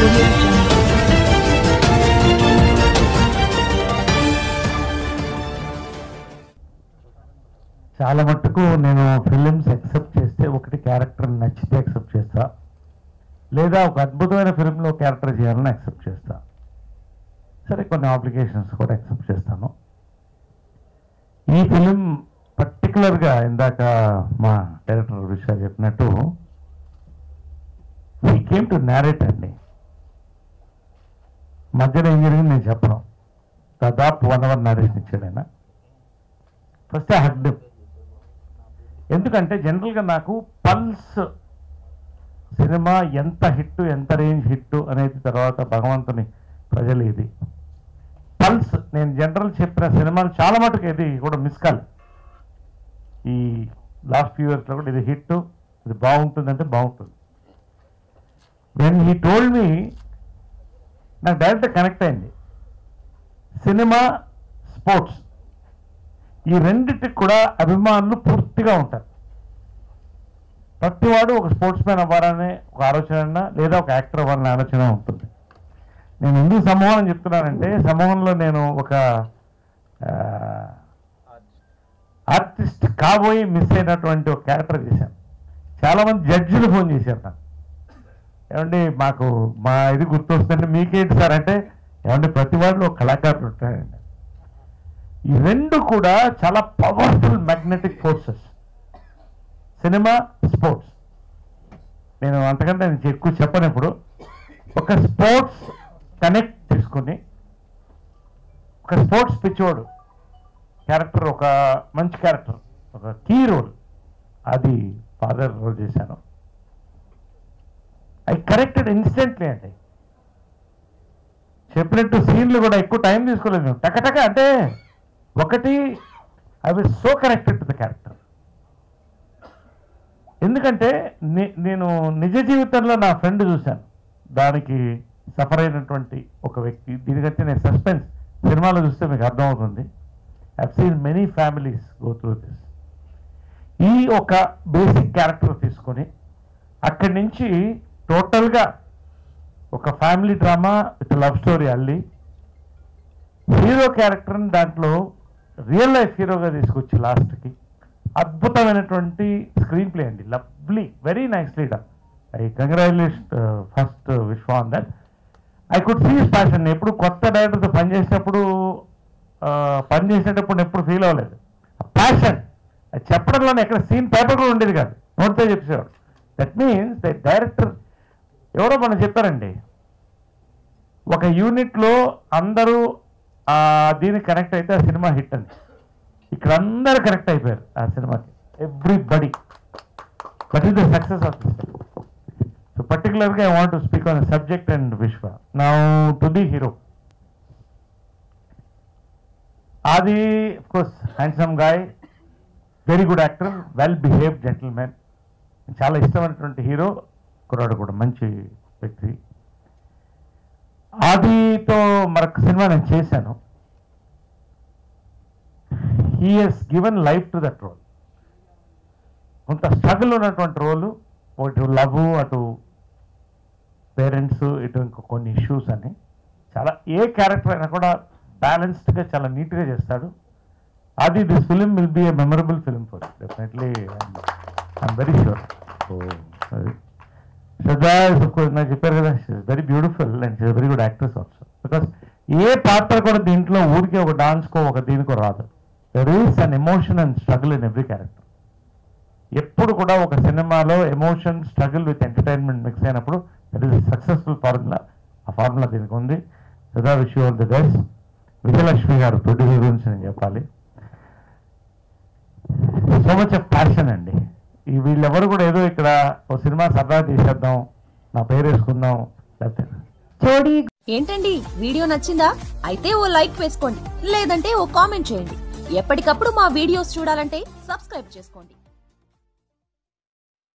audio jungle. చాలా మట్టుకు నేను ఫిలిమ్స్ యాక్సెప్ట్ చేస్తే ఒకటి క్యారెక్టర్ నచ్చితే యాక్సెప్ట్ చేస్తా లేదా ఒక అద్భుతమైన ఫిలింలో క్యారెక్టర్ చేయాలని యాక్సెప్ట్ చేస్తా సరే కొన్ని ఆబ్లికేషన్స్ కూడా యాక్సెప్ట్ చేస్తాను ఈ ఫిలిం పర్టికులర్గా ఇందాక మా డైరెక్టర్ విషయ చెప్పినట్టు ఈ కేమ్ టు నేరేట్ అండి మధ్యలో ఏం జరిగింది నేను చెప్పను దాదాపు వన్ అవర్ నరేషన్ ఇచ్చాడు ఆయన ఫస్ట్ ఐ హడ్ ఎందుకంటే జనరల్గా నాకు పల్స్ సినిమా ఎంత హిట్ ఎంత రేంజ్ హిట్ అనేది తర్వాత భగవంతుని ప్రజలు ఇది పల్స్ నేను జనరల్ చెప్పిన సినిమాలు చాలా మటుకు ఇది కూడా మిస్ కాలే ఈ లాస్ట్ ఫ్యూ ఇయర్స్లో కూడా ఇది హిట్ ఇది బాగుంటుందంటే బాగుంటుంది వెన్ హీ టోల్డ్ మీ నాకు డైరెక్ట్ కనెక్ట్ అయింది సినిమా స్పోర్ట్స్ ఈ రెండిటికి కూడా అభిమానులు పూర్తిగా ఉంటారు ప్రతివాడు ఒక స్పోర్ట్స్ మ్యాన్ అవ్వాలనే ఒక ఆలోచన లేదా ఒక యాక్టర్ అవ్వాలనే ఆలోచన ఉంటుంది నేను ఎందుకు సమూహం అని చెప్తున్నానంటే సమూహంలో నేను ఒక ఆర్టిస్ట్ కాబోయి మిస్ అయినటువంటి ఒక క్యారెక్టర్ చేశాను చాలామంది జడ్జిలు ఫోన్ చేశారు నాకు ఏమండి మాకు మా ఇది గుర్తొస్తుందంటే మీకేంటి సార్ అంటే ఏమండి ప్రతి వాడిలో ఒక కళాకారులు ఉంటారండి ఈ రెండు కూడా చాలా powerful magnetic forces cinema sports నేను అంతకంటే నేను ఎక్కువ చెప్పను ఇప్పుడు ఒక స్పోర్ట్స్ కనెక్ట్ తీసుకుని ఒక స్పోర్ట్స్ పిచ్చోడు క్యారెక్టర్ ఒక మంచి క్యారెక్టర్ ఒక కీ రోల్ అది ఫాదర్ రోల్ చేశాను ఐ కరెక్టెడ్ ఇన్స్టెంట్లీ అండి చెప్పినట్టు సీన్లు కూడా ఎక్కువ టైం తీసుకోలేదు మేము టకటక అంటే ఒకటి I will so connected to the character ఎందుకంటే నే- నేను నిజ జీవితంలో నా ఫ్రెండ్ చూశాను దానికి సఫర్ అయినటువంటి ఒక వ్యక్తి దీనికంటే నేను సస్పెన్స్ సినిమాలో చూస్తే మీకు అర్థమవుతుంది I seen many families go through this ఈ ఒక బేసిక్ క్యారెక్టర్ తీసుకొని అక్కడి నుంచి టోటల్గా ఒక family drama with love story అల్లి హీరో క్యారెక్టర్ని దాంట్లో రియల్ లైఫ్ హీరోగా తీసుకొచ్చి లాస్ట్కి అద్భుతమైనటువంటి స్క్రీన్ ప్లే అండి lovely very nicely done I congratulation first Vishwa on that I could see passion ఎప్పుడు కొత్త డైరెక్టర్తో పనిచేసినప్పుడు ఆ, పని చేసేటప్పుడు ఎప్పుడు ఫీల్ అవ్వలేదు ప్యాషన్ అది చెప్పడంలోనే ఎక్కడ సీన్ పేపర్ కూడా ఉండేది కాదు నోట్తో చెప్పేవాడు దట్ మీన్స్ ద డైరెక్టర్ ఎవరో మనం చెప్పారండి ఒక యూనిట్లో అందరూ ఆ దీనికి కనెక్ట్ అయితే ఆ సినిమా హిట్ అని ఇక్కడ అందరూ కనెక్ట్ అయిపోయారు ఆ సినిమాకి everybody but is the success of this so పర్టికులర్గా I want to speak on subject and Vishwa now to the hero Aadi course handsome guy very good actor well behave gentlemen చాలా ఇష్టమైనటువంటి hero కుర్రాడు కూడా మంచి వ్యక్తి ఆదితో మరొక సినిమా నేను చేశాను he has given life to that role కొంత స్ట్రగుల్ ఉన్నటువంటి రోలు ఒకటి లవ్ అటు పేరెంట్స్ ఇటు ఇంకో కొన్ని ఇష్యూస్ అని చాలా ఏ క్యారెక్టర్ అయినా కూడా బ్యాలెన్స్డ్గా చాలా నీట్గా చేస్తాడు అది this film will be a memorable film for definitely I'm very sure so Shraddha course నాకు చెప్పారు కదా very beautiful and very good actress also because a పాత్ర కూడా దీంట్లో ఊరికే ఒక డాన్స్కో ఒక దీనికో రాదు there is an emotion and struggle in every character ఎప్పుడు కూడా ఒక సినిమాలో emotion struggle with entertainment mix అయినప్పుడు దట్ ఈస్ సక్సెస్ఫుల్ ఫార్ములా ఆ ఫార్ములా దీనికి ఉంది సదా wish you all the best Vijayalakshmi garu producer గురించి నేను చెప్పాలి సో మచ్ ఆఫ్ ప్యాషన్ అండి ఈ వీళ్ళెవరు కూడా ఏదో ఇక్కడ ఓ సినిమా సరదా తీసేద్దాం నా పేరు వేసుకుందాం లేకపోతే జోడీ ఏంటండి వీడియో నచ్చిందా అయితే ఓ లైక్ వేసుకోండి లేదంటే ఓ కామెంట్ చేయండి ఎప్పటికప్పుడు మా వీడియోస్ చూడాలంటే సబ్స్క్రైబ్ చేసుకోండి